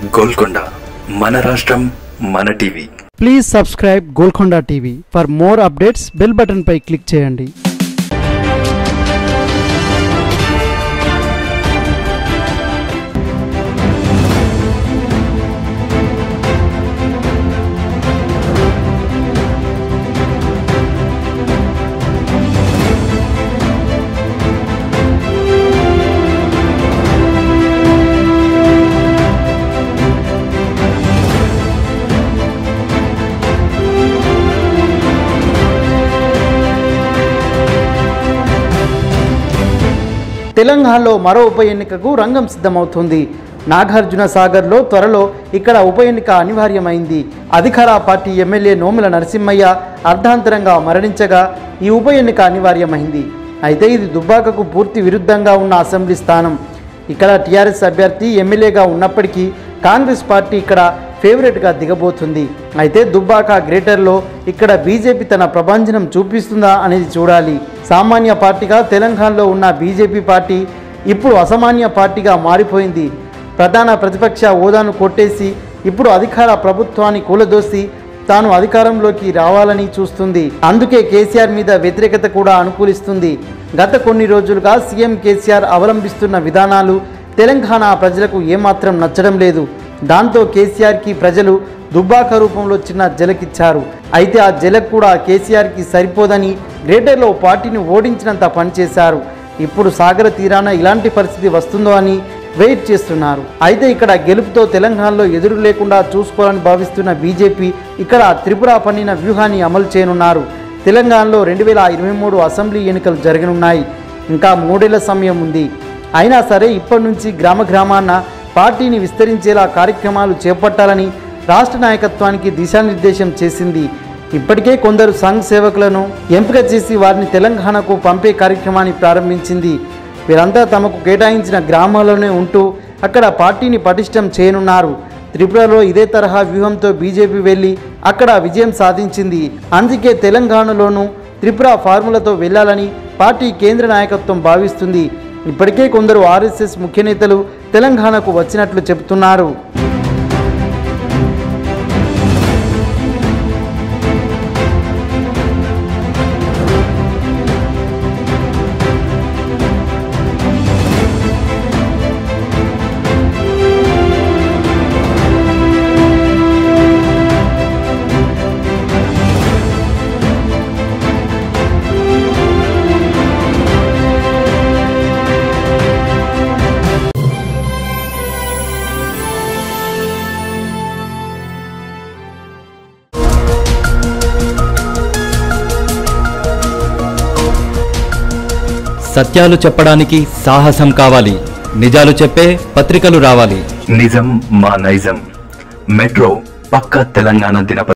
గోల్కొండ మన రాష్ట్రం మన TV please subscribe Golconda TV for more updates bell button పై క్లిక్ చేయండి తెలంగాణలో మరో ఉప ఎన్నికకు రంగం సిద్ధమవుతుంది నాగార్జున సాగర్లో త్వరలో ఇక్కడ ఉప ఎన్నిక అనివార్యమైంది అధికార పార్టీ ఎమ్మెల్యే నోముల నరసింహయ్య అర్ధాంతరంగా మరణించగా ఈ ఉప ఎన్నిక అనివార్యమైంది అయితే ఇది దుబ్బాకకు పూర్తి విరుద్ధంగా ఉన్న అసెంబ్లీ స్థానం ఇక్కడ టీఆర్ఎస్ అభ్యర్థి ఎమ్మెల్యేగా ఉన్నప్పటికీ కాంగ్రెస్ పార్టీ ఇక్కడ ఫేవరెట్గా దిగబోతుంది అయితే దుబ్బాక గ్రేటర్లో ఇక్కడ బీజేపీ తన ప్రభంజనం చూపిస్తుందా అనేది చూడాలి సామాన్య పార్టీగా తెలంగాణలో ఉన్న బీజేపీ పార్టీ ఇప్పుడు అసామాన్య పార్టీగా మారిపోయింది ప్రధాన ప్రతిపక్ష హోదాను కొట్టేసి ఇప్పుడు అధికార ప్రభుత్వాన్ని కూలదోసి తాను అధికారంలోకి రావాలని చూస్తుంది అందుకే కేసీఆర్ మీద వ్యతిరేకత కూడా అనుకూలిస్తుంది గత కొన్ని రోజులుగా సీఎం కేసీఆర్ అవలంబిస్తున్న విధానాలు తెలంగాణ ప్రజలకు ఏమాత్రం నచ్చడం లేదు దాంతో కేసీఆర్కి ప్రజలు దుబ్బాక రూపంలో చిన్న జలకిచ్చారు అయితే ఆ జలక్ కూడా కేసీఆర్కి సరిపోదని గ్రేటర్లో పార్టీని ఓడించినంత పనిచేశారు ఇప్పుడు సాగర తీరాన ఇలాంటి పరిస్థితి వస్తుందో అని వెయిట్ చేస్తున్నారు అయితే ఇక్కడ గెలుపుతో తెలంగాణలో ఎదురు లేకుండా చూసుకోవాలని భావిస్తున్న బీజేపీ ఇక్కడ త్రిపుర పన్నిన వ్యూహాన్ని అమలు చేయనున్నారు తెలంగాణలో రెండు వేల ఇరవై మూడు అసెంబ్లీ ఎన్నికలు జరగనున్నాయి ఇంకా మూడేళ్ల సమయం ఉంది అయినా సరే ఇప్పటి నుంచి గ్రామ గ్రామాన పార్టీని విస్తరించేలా కార్యక్రమాలు చేపట్టాలని రాష్ట్ర నాయకత్వానికి దిశానిర్దేశం చేసింది ఇప్పటికే కొందరు సంఘ్ సేవకులను ఎంపిక చేసి వారిని తెలంగాణకు పంపే కార్యక్రమాన్ని ప్రారంభించింది వీరంతా తమకు కేటాయించిన గ్రామాల్లోనే ఉంటూ అక్కడ పార్టీని పటిష్టం చేయనున్నారు త్రిపురలో ఇదే తరహా వ్యూహంతో బీజేపీ వెళ్ళి అక్కడ విజయం సాధించింది అందుకే తెలంగాణలోనూ త్రిపుర ఫార్ములతో వెళ్ళాలని పార్టీ కేంద్ర నాయకత్వం భావిస్తుంది ఇప్పటికే కొందరు ఆర్ఎస్ఎస్ ముఖ్య నేతలు తెలంగాణకు వచ్చినట్లు చెబుతున్నారు సత్యాలు చెప్పడానికి సాహసం కావాలి నిజాలు చెప్పే పత్రికలు రావాలి నిజం మా నైజం మెట్రో పక్క తెలంగాణ దినపత్రిక